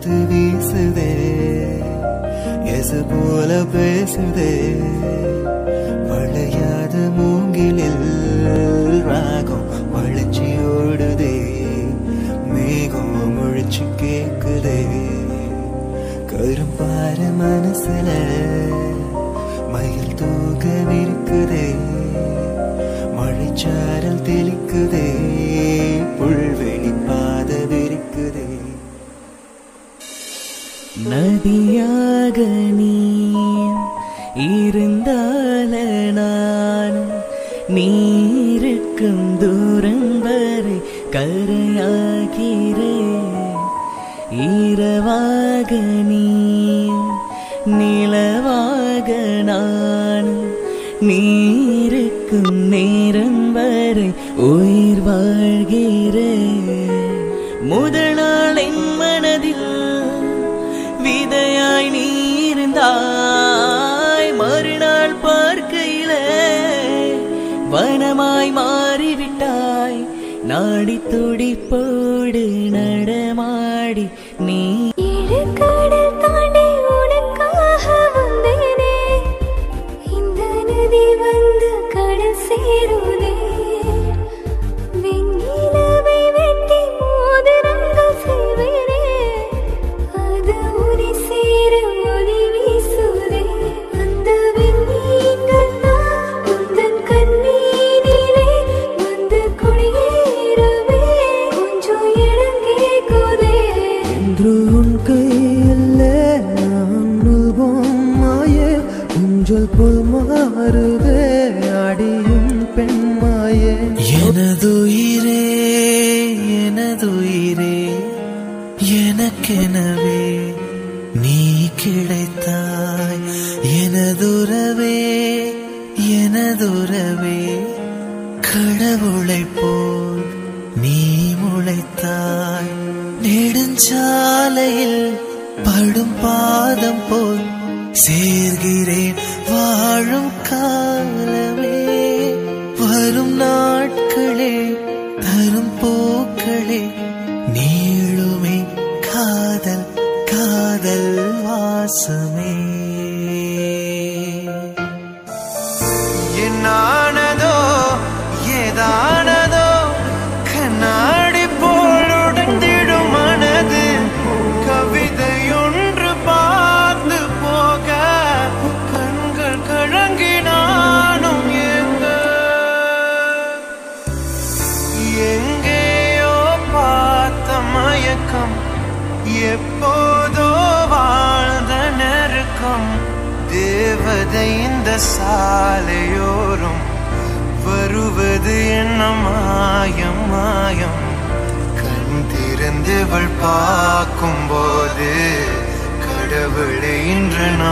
காத்து வீசுதே எசு போல பேசுதே வளையாத மூங்கிலில் ராகம் வளைச்சி ஓடுதே மேகம் முழிச்சு கேக்குதே கரும்பார மனசுல மயில் தூக விருக்குதே மழைச்சாரல் தெளிக்குதே புல்வெளி பாத விரிக்குதே நதியாக நீ இருந்தால நான் நீருக்கும் தூரம் வரை கரையாகிறேன் இரவாக நீ நிலவாக நான் நீருக்கும் நேரம் வரை உயிர் வாழ்கிறேன் முதல் நாள் என் மனதில் விதையாய் நீ இருந்தாய் மறுநாள் பார்க்கையிலே வனமாய் மாறிவிட்டாய் நாடி துடிப்போடு நடமாடி நீ கடல் தாண்டி உனக்காக வந்தேனே இந்த நதி வந்து கடல் சேருதே வெண்ணிலவை வெட்டி மோதிரங்கள் செய்வேனே அது உரி சேர ஒளி வீசுதே அந்த வெண்ணீங்கள் தான் உந்தன் கண்ணீரிலே வந்து குடியேறவே கொஞ்சம் இடம் கேட்குதே என்று உன் கையில் நான் பொம்மாயே உஞ்சல் புல் மாறுதே அடியும் பெண்மாயே எனதுயிரே எனதுயிரே எனக்கெனவே நீ கிடைத்தாய் எனதுறவே எனதுறவே கடவுளை போல் நீ முளைத்தாய் நெடுஞ்சாலையில் படும் பாதம் போல் சேர்கிறேன் வாழும் காலமே வரும் நாட்களே தரும் போக்களே நீளுமே காதல் காதல் வாசமே என்னானதோ ஏதானதோ கண்ணாடி போல் உடைந்திடும் மனது கவிதையொன்று பார்த்து போக கண்கள் கழங்கினானும் எங்க எங்கேயோ பார்த்த மயக்கம் எப்போதோ வாழ்ந்த நெருக்கம் தேவதை இந்த சாலையோரும் வருவது என்ன மாயம் மாயம் கண் திறந்தவள் பார்க்கும் போது கடவுளை இன்று